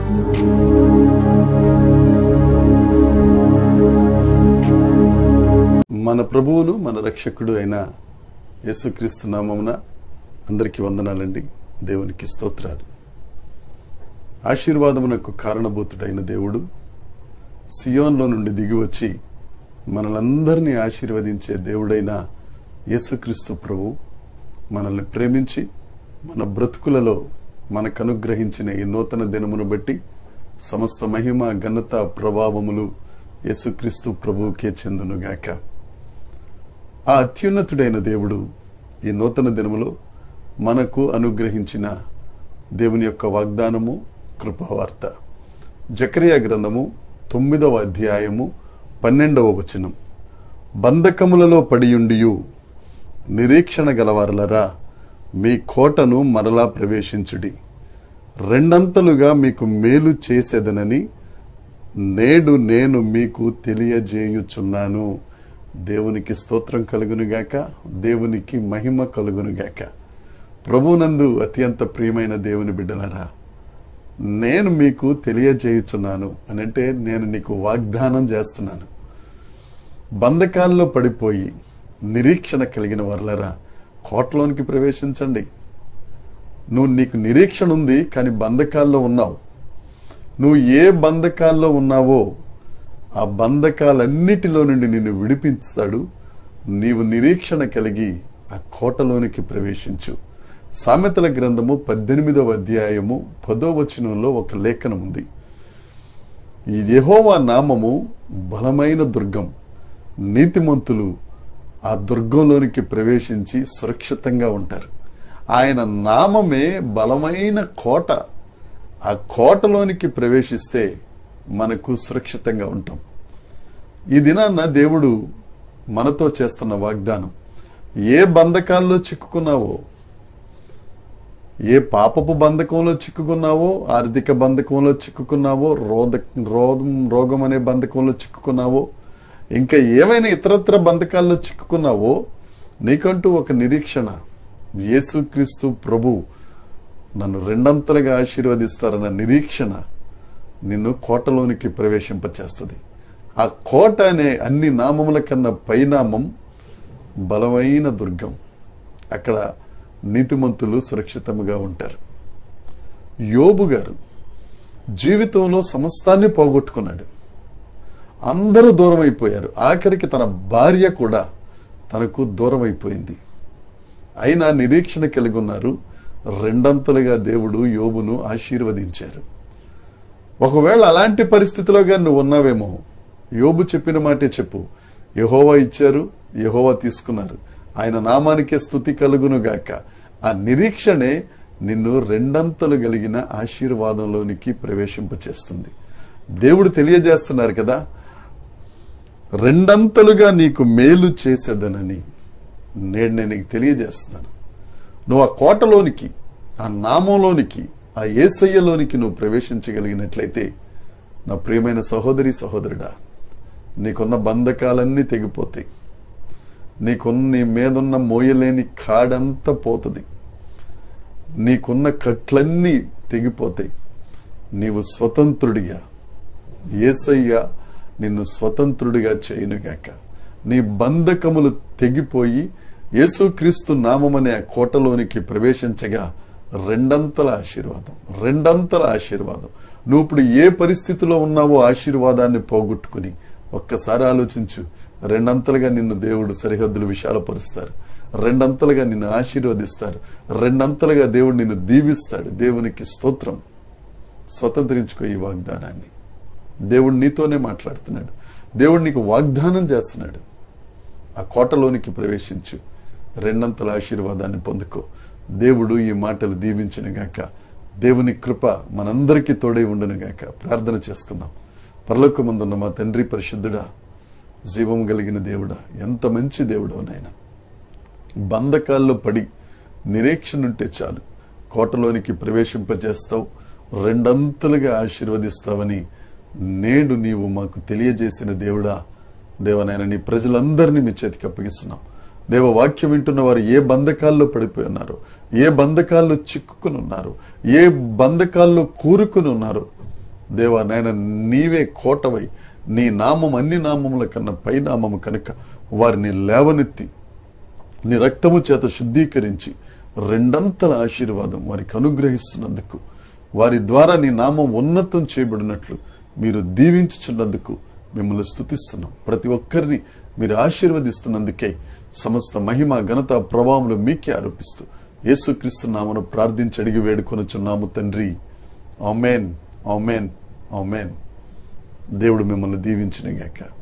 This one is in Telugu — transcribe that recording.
మన ప్రభువును మన రక్షకుడు అయిన యేసుక్రీస్తు నామమున అందరికీ వందనాలండి దేవునికి స్తోత్రాలు ఆశీర్వాదమునకు కారణభూతుడైన దేవుడు సియోన్లో నుండి దిగివచ్చి మనలందరినీ ఆశీర్వదించే దేవుడైన యేసుక్రీస్తు ప్రభు మనల్ని ప్రేమించి మన బ్రతుకులలో మనకు అనుగ్రహించిన ఈ నూతన దినమును బట్టి సమస్త మహిమ ఘనత ప్రభావములు యేసుక్రీస్తు ప్రభువుకే చెందునుగాక ఆ అత్యున్నతుడైన దేవుడు ఈ నూతన దినములో మనకు అనుగ్రహించిన దేవుని యొక్క వాగ్దానము కృపావార్త జకరియా గ్రంథము తొమ్మిదవ అధ్యాయము పన్నెండవ వచనం బంధకములలో పడియుండియు నిరీక్షణ గలవారలరా మీ కోటను మరలా ప్రవేశించుడి రెండంతలుగా మీకు మేలు చేసేదనని నేడు నేను మీకు తెలియజేయుచున్నాను దేవునికి స్తోత్రం కలుగునుగాక దేవునికి మహిమ కలుగునుగాక ప్రభునందు అత్యంత ప్రియమైన దేవుని బిడ్డలరా నేను మీకు తెలియజేయుచున్నాను అని అంటే నేను నీకు వాగ్దానం చేస్తున్నాను బంధకాల్లో పడిపోయి నిరీక్షణ కలిగిన వర్లరా కోటలోనికి ప్రవేశించండి నువ్వు నీకు నిరీక్షణ ఉంది కానీ బంధకాల్లో ఉన్నావు నువ్వు ఏ బంధకాల్లో ఉన్నావో ఆ బంధకాలన్నిటిలో నుండి నిన్ను విడిపించాడు నీవు నిరీక్షణ కలిగి ఆ కోటలోనికి ప్రవేశించు సామెతల గ్రంథము పద్దెనిమిదవ అధ్యాయము పదో వచనంలో ఒక లేఖనం ఉంది ఈ యెహోవా నామము బలమైన దుర్గం నీతిమంతులు ఆ దుర్గంలోనికి ప్రవేశించి సురక్షితంగా ఉంటారు ఆయన నామమే బలమైన కోట ఆ కోటలోనికి ప్రవేశిస్తే మనకు సురక్షితంగా ఉంటాం ఈ దినాన్న దేవుడు మనతో చేస్తున్న వాగ్దానం ఏ బంధకాల్లో చిక్కుకున్నావో ఏ పాపపు బంధకంలో చిక్కుకున్నావో ఆర్థిక బంధకంలో చిక్కుకున్నావో రోద రోగం రోగం అనే బంధకంలో చిక్కుకున్నావో ఇంకా ఏమైనా ఇతరత్ర బంధకాల్లో చిక్కుకున్నావో నీకంటూ ఒక నిరీక్షణ యేసుక్రీస్తు ప్రభు నన్ను రెండంతలుగా ఆశీర్వదిస్తారన్న నిరీక్షణ నిన్ను కోటలోనికి ప్రవేశింపచేస్తుంది ఆ కోట అనే అన్ని నామముల కన్నా పైనామం బలమైన దుర్గం అక్కడ నీతిమంతులు సురక్షితముగా ఉంటారు యోబు గారు జీవితంలో సమస్తాన్ని పోగొట్టుకున్నాడు అందరూ దూరం అయిపోయారు ఆఖరికి తన భార్య కూడా తనకు దూరం అయిపోయింది అయినా నిరీక్షణ కలిగి ఉన్నారు రెండంతలుగా దేవుడు యోబును ఆశీర్వదించారు ఒకవేళ అలాంటి పరిస్థితిలోగా నువ్వు ఉన్నావేమో యోబు చెప్పిన మాటే చెప్పు యహోవా ఇచ్చారు యహోవా తీసుకున్నారు ఆయన నామానికే స్థుతి కలుగును గాక ఆ నిరీక్షణే నిన్ను రెండంతలు కలిగిన ఆశీర్వాదంలోనికి ప్రవేశింపచేస్తుంది దేవుడు తెలియజేస్తున్నారు కదా రెండంతలుగా నీకు మేలు చేసేదనని నేడు నేను నీకు తెలియజేస్తున్నాను నువ్వు ఆ కోటలోనికి ఆ నామంలోనికి ఆ ఏసయ్యలోనికి నువ్వు ప్రవేశించగలిగినట్లయితే నా ప్రియమైన సహోదరి సహోదరుడా నీకున్న బంధకాలన్నీ తెగిపోతాయి నీకున్న నీ మీదున్న మోయలేని కాడంతా పోతుంది నీకున్న కట్లన్నీ తెగిపోతాయి నీవు స్వతంత్రుడిగా ఏసయ్య నిన్ను స్వతంత్రుడిగా చేయునుగాక నీ బంధకములు తెగిపోయి యేసుక్రీస్తు నామమనే ఆ కోటలోనికి ప్రవేశించగా రెండంతల ఆశీర్వాదం రెండంతల ఆశీర్వాదం నువ్వు ఇప్పుడు ఏ పరిస్థితిలో ఉన్నావో ఆశీర్వాదాన్ని పోగొట్టుకుని ఒక్కసారి ఆలోచించు రెండంతలుగా నిన్ను దేవుడు సరిహద్దులు విశాలపరుస్తారు రెండంతలుగా నిన్ను ఆశీర్వదిస్తారు రెండంతలుగా దేవుడు నిన్ను దీవిస్తాడు దేవునికి స్తోత్రం స్వతంత్రించుకో ఈ వాగ్దానాన్ని దేవుడు నీతోనే మాట్లాడుతున్నాడు దేవుడు నీకు వాగ్దానం చేస్తున్నాడు ఆ కోటలోనికి ప్రవేశించు రెండంతల ఆశీర్వాదాన్ని పొందుకో దేవుడు ఈ మాటలు దీవించిన గాక దేవుని కృప మనందరికీ తోడై ఉండను గాక ప్రార్థన చేసుకుందాం పరలోకమందున్న మా తండ్రి పరిశుద్ధుడా జీవం కలిగిన దేవుడా ఎంత మంచి దేవుడు నాయన బంధకాల్లో పడి నిరీక్షణ ఉంటే చాలు కోటలోనికి ప్రవేశింపజేస్తావు రెండంతలుగా ఆశీర్వదిస్తావని నేడు నీవు మాకు తెలియజేసిన దేవుడా దేవనైనా నీ ప్రజలందరినీ మీ చేతికి అప్పగిస్తున్నాం దేవ వాక్యం వింటున్న వారు ఏ బంధకాల్లో పడిపోయి ఉన్నారు ఏ బంధకాల్లో చిక్కుకుని ఉన్నారు ఏ బంధకాల్లో కూరుకుని ఉన్నారు దేవా నాయన నీవే కోటవై నీ నామం అన్ని నామముల కన్నా పై నామము కనుక వారిని లేవనెత్తి నీ రక్తము చేత శుద్ధీకరించి రెండంతల ఆశీర్వాదం వారికి అనుగ్రహిస్తున్నందుకు వారి ద్వారా నీ నామం ఉన్నతం చేయబడినట్లు మీరు దీవించుచున్నందుకు మిమ్మల్ని స్తుతిస్తున్నాం ప్రతి ఒక్కరిని మీరు ఆశీర్వదిస్తున్నందుకే సమస్త మహిమ ఘనత ప్రభావములు మీకే ఆరోపిస్తూ యేసుక్రీస్తు నామను ప్రార్థించి అడిగి వేడుకొనుచున్నాము తండ్రి ఆమెన్ ఆమెన్ ఆమెన్ దేవుడు మిమ్మల్ని దీవించిన గాక